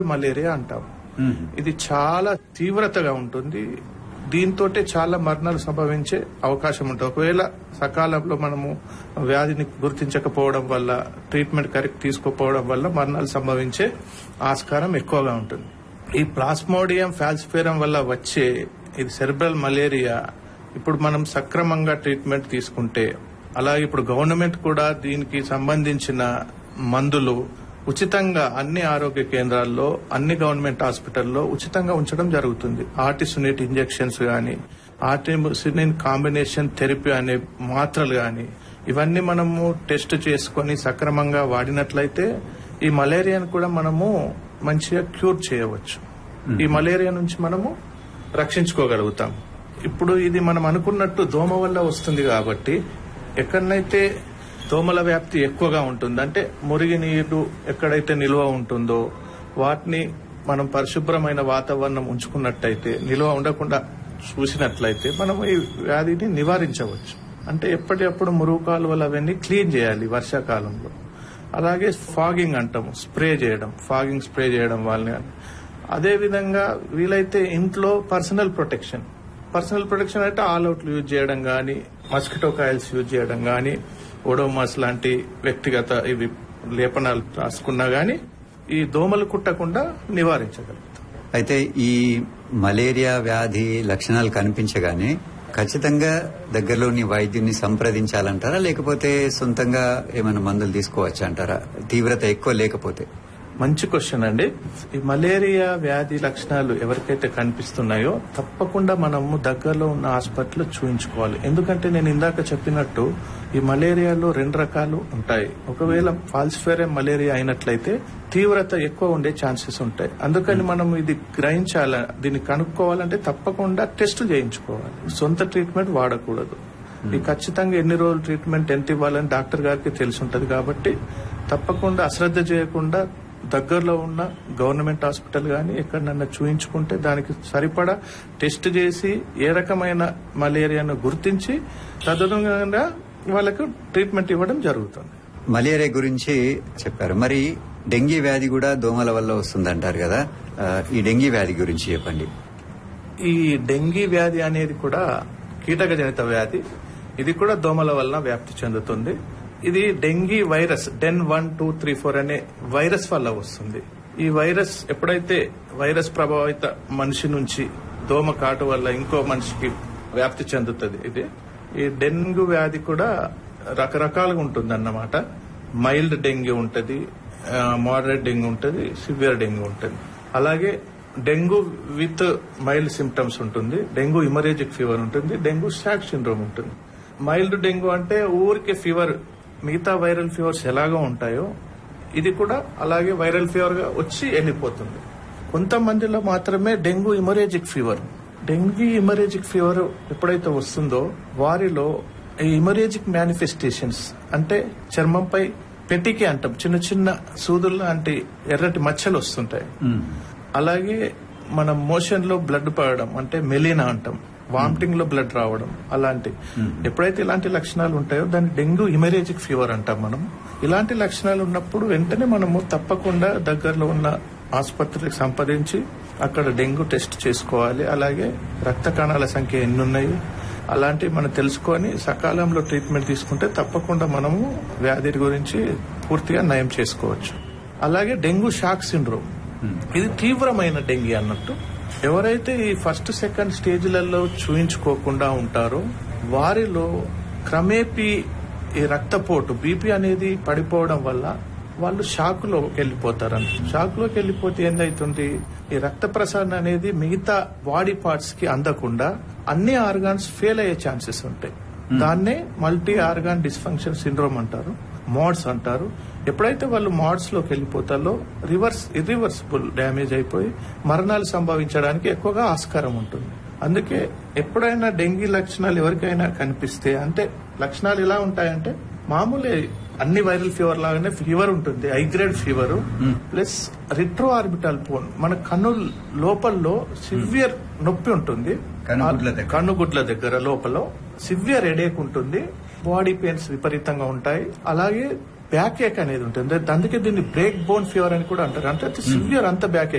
Malaria అంటాం ఇది చాలా తీవ్రతగా ఉంటుంది దీంతో చాలా మరణాలు సంభవించే అవకాశం ఉంటుంది ఒకవేళ సకాలంలో మనము వ్యాధిని గుర్తించకపోవడం వల్ల ట్రీట్మెంట్ కరెక్ట్ తీసుకోకపోవడం వల్ల మరణాలు సంభవించే ఆస్కారం ఎక్కువగా ఉంటుంది ఈ ప్లాస్మోడియం ఫాల్సిఫేరం వల్ల వచ్చే ఇది సెరిబ్రల్ మలేరియా ఇప్పుడు మనం సక్రమంగా ట్రీట్మెంట్ తీసుకుంటే అలాగే ఇప్పుడు గవర్నమెంట్ కూడా దీనికి సంబంధించిన మందులు ఉచితంగా అన్ని ఆరోగ్య కేంద్రాల్లో అన్ని గవర్నమెంట్ హాస్పిటల్లో ఉచితంగా ఉంచడం జరుగుతుంది ఆర్టిసునేట్ ఇంజెక్షన్స్ గాని ఆర్టిసునిన్ కాంబినేషన్ థెరపీ అనే మాత్రలు గాని ఇవన్నీ మనము టెస్ట్ చేసుకొని సక్రమంగా వాడినట్లయితే ఈ మలేరియాను కూడా మనము మంచిగా క్యూర్ చేయవచ్చు ఈ మలేరియా నుంచి మనము రక్షించుకోగలుగుతాం ఇప్పుడు ఇది మనం అనుకున్నట్టు దోమ వల్ల వస్తుంది కాబట్టి ఎక్కడనైతే దోమల వ్యాప్తి ఎక్కువగా ఉంటుంది అంటే మురిగి నీరు ఎక్కడైతే నిల్వ ఉంటుందో వాటిని మనం పరిశుభ్రమైన వాతావరణం ఉంచుకున్నట్టయితే నిల్వ ఉండకుండా చూసినట్లయితే మనం ఈ వ్యాధిని నివారించవచ్చు అంటే ఎప్పటికప్పుడు మురుగు కాలువలు అవన్నీ క్లీన్ చేయాలి వర్షాకాలంలో అలాగే ఫాగింగ్ అంటాము స్ప్రే చేయడం ఫాగింగ్ స్ప్రే చేయడం వల్ల అదే విధంగా వీలైతే ఇంట్లో పర్సనల్ ప్రొటెక్షన్ పర్సనల్ ప్రొటెక్షన్ అంటే ఆల్ అవుట్లు యూజ్ చేయడం గానీ మస్కిటో కాయిల్స్ యూజ్ చేయడం గానీ ఓడోమాస్ లాంటి వ్యక్తిగత ఇవి లేపనాలు రాసుకున్నా గానీ ఈ దోమలు కుట్టకుండా నివారించగలుగుతాం అయితే ఈ మలేరియా వ్యాధి లక్షణాలు కనిపించగానే ఖచ్చితంగా దగ్గరలోని వైద్యుని సంప్రదించాలంటారా లేకపోతే సొంతంగా ఏమైనా మందులు తీసుకోవచ్చా అంటారా తీవ్రత ఎక్కువ లేకపోతే మంచి క్వశ్చన్ అండి ఈ మలేరియా వ్యాధి లక్షణాలు ఎవరికైతే కనిపిస్తున్నాయో తప్పకుండా మనము దగ్గరలో ఉన్న హాస్పిటల్ చూయించుకోవాలి ఎందుకంటే నేను ఇందాక చెప్పినట్టు ఈ మలేరియాలో రెండు రకాలు ఉంటాయి ఒకవేళ ఫాల్సిఫేరియం మలేరియా అయినట్లయితే తీవ్రత ఎక్కువ ఉండే ఛాన్సెస్ ఉంటాయి అందుకని మనం ఇది గ్రహించాల దీన్ని కనుక్కోవాలంటే తప్పకుండా టెస్ట్ చేయించుకోవాలి సొంత ట్రీట్మెంట్ వాడకూడదు ఈ ఖచ్చితంగా ఎన్ని రోజులు ట్రీట్మెంట్ ఎంత ఇవ్వాలని డాక్టర్ గారికి తెలిసి ఉంటది కాబట్టి తప్పకుండా అశ్రద్ధ చేయకుండా దగ్గరలో ఉన్న గవర్నమెంట్ హాస్పిటల్ కానీ ఎక్కడన్నా చూయించుకుంటే దానికి సరిపడా టెస్ట్ చేసి ఏ రకమైన మలేరియాను గుర్తించి తదనుగుణంగా వాళ్ళకు ట్రీట్మెంట్ ఇవ్వడం జరుగుతుంది మలేరియా గురించి చెప్పారు మరి డెంగీ వ్యాధి కూడా దోమల వల్ల వస్తుందంటారు కదా ఆ, ఈ డెంగీ వ్యాధి గురించి చెప్పండి ఈ డెంగీ వ్యాధి అనేది కూడా కీటక జనిత వ్యాధి ఇది కూడా దోమల వలన వ్యాప్తి చెందుతుంది ఇది dengue virus den one two three four అనే వైరస్ వల్ల వస్తుంది ఈ వైరస్ ఎప్పుడైతే వైరస్ ప్రభావిత మనిషి నుంచి దోమ కాటు వల్ల ఇంకో మనిషికి వ్యాప్తి చెందుతుంది ఇది ఈ డెంగ్యూ వ్యాధి కూడా రకరకాలుగా ఉంటుంది అన్నమాట మైల్డ్ డెంగ్యూ ఉంటది మోడరేట్ డెంగ్యూ ఉంటది సివియర్ డెంగ్యూ ఉంటుంది అలాగే డెంగ్యూ విత్ మైల్డ్ సిమ్టమ్స్ ఉంటుంది డెంగ్యూ ఇమరేజిక్ ఫీవర్ ఉంటుంది డెంగ్యూ షాక్ సిండ్రోమ్ ఉంటుంది మైల్డ్ డెంగ్యూ అంటే ఊరికే ఫీవర్ మిగతా వైరల్ ఫీవర్స్ ఎలాగో ఉంటాయో ఇది కూడా అలాగే వైరల్ ఫీవర్ గా వచ్చి వెళ్ళిపోతుంది కొంతమందిలో మాత్రమే dengue haemorrhagic fever dengue haemorrhagic fever ఎప్పుడైతే వస్తుందో వారిలో ఈ ఇమరేజిక్ మేనిఫెస్టేషన్స్ అంటే చర్మంపై పెటికి అంటాం చిన్న చిన్న సూదులు లాంటి ఎర్రటి మచ్చలు వస్తుంటాయి అలాగే మన మోషన్ లో బ్లడ్ పడడం అంటే మెలీనా అంటాం వామిటింగ్ లో బ్లడ్ రావడం అలాంటి ఎప్పుడైతే ఇలాంటి లక్షణాలు ఉంటాయో దాన్ని డెంగ్యూ ఇమరేజిక్ ఫీవర్ అంటాం మనం ఇలాంటి లక్షణాలు ఉన్నప్పుడు వెంటనే మనము తప్పకుండా దగ్గరలో ఉన్న ఆసుపత్రికి సంప్రదించి అక్కడ డెంగ్యూ టెస్ట్ చేసుకోవాలి అలాగే రక్త కణాల సంఖ్య ఎన్ని ఉన్నాయి అలాంటివి మనం తెలుసుకొని సకాలంలో ట్రీట్మెంట్ తీసుకుంటే తప్పకుండా మనము వ్యాధి గురించి పూర్తిగా నయం చేసుకోవచ్చు అలాగే డెంగ్యూ షాక్ సిండ్రోమ్ ఇది తీవ్రమైన డెంగీ అన్నట్టు ఎవరైతే ఈ ఫస్ట్ సెకండ్ స్టేజ్లలో చూయించుకోకుండా ఉంటారో వారిలో క్రమేపీ ఈ రక్తపోటు బీపీ అనేది పడిపోవడం వల్ల వాళ్ళు షాక్ లోకి వెళ్ళిపోతారంట షాక్ లోకి వెళ్ళిపోతే ఏందవుతుంది ఈ రక్త ప్రసరణ అనేది మిగతా బాడీ పార్ట్స్ కి అందకుండా అన్ని ఆర్గాన్స్ ఫెయిల్ అయ్యే ఛాన్సెస్ ఉంటాయి దాన్నే మల్టీ ఆర్గాన్ డిస్ఫంక్షన్ సిండ్రోమ్ అంటారు మోడ్స్ అంటారు ఎప్పుడైతే వాళ్ళు మోడ్స్ లోకి వెళ్ళిపోతారో రివర్స్ ఇర్రివర్సిబుల్ డ్యామేజ్ అయిపోయి మరణాలు సంభవించడానికి ఎక్కువగా ఆస్కారం ఉంటుంది అందుకే ఎప్పుడైనా డెంగీ లక్షణాలు ఎవరికైనా కనిపిస్తే అంటే లక్షణాలు ఎలా ఉంటాయంటే మామూలే అన్ని వైరల్ ఫీవర్ లాగానే ఫీవర్ ఉంటుంది high grade fever plus retro orbital pain మన కన్ను లోపల్లో సివియర్ నొప్పి ఉంటుంది కనుగుడ్ల దగ్గర. కన్నుగుడ్ల దగ్గర లోపల సివియర్ హెడేక్ ఉంటుంది బాడీ పెయిన్స్ విపరీతంగా ఉంటాయి అలాగే బ్యాక్ ఏక్ అనేది ఉంటుంది అందుకే దీన్ని బ్రేక్ బోన్ ఫీవర్ అని కూడా అంటారు అంటే సివియర్ అంత బ్యాక్